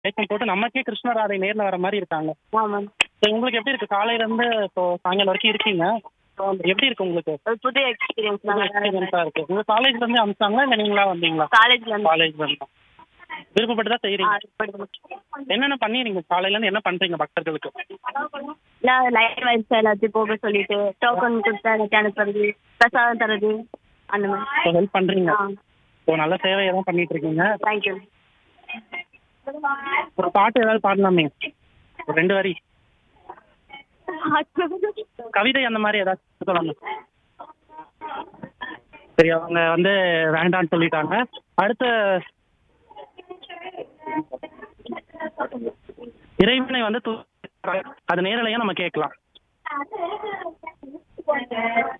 வேஷம் போட்டு நமக்கே கிருஷ்ணராதை நேர்ல வர மாதிரி இருக்காங்க ஆமாம் So, உங்களுக்கு எப்படி இருக்கு காலையில இருந்து இப்போ சாயங்காலம் வரைக்கும் இருக்கீங்க So, எப்படி இருக்கு உங்களுக்கு ஒரு புது எக்ஸ்பீரியன்ஸ் தான் எக்ஸ்பீரியன்ஸா இருக்கு உங்க காலேஜ்ல இருந்து அனுப்பிச்சாங்களா இல்ல நீங்களா வந்தீங்களா காலேஜ்ல இருந்து காலேஜ்ல இருந்து விருப்பப்பட்டு தான் செய்யறீங்க என்னென்ன பண்ணீங்க காலையில இருந்து என்ன பண்றீங்க பக்தர்களுக்கு நான் லைன் வைஸ் எல்லாத்தையும் போக சொல்லிட்டு டோக்கன் கொடுத்து எல்லாத்தையும் அனுப்புறது பிரசாதம் தர்றது அந்த மாதிரி ஹெல்ப் பண்றீங்க ஆ இப்போ நல்ல சேவையை தான் பண்ணிட்டு இருக்கீங்க தேங்க்யூ ஒரு பாட்டு ஏதாவது பாடலாமே ஒரு ரெண்டு வரி கவிதை அந்த மாதிரி ஏதாச்சும் சொல்லணும் சரி அவங்க வந்து வேண்டாம்னு சொல்லிட்டாங்க அடுத்த இறைவனை வந்து து- அது நேரலையா நம்ம கேட்கலாம்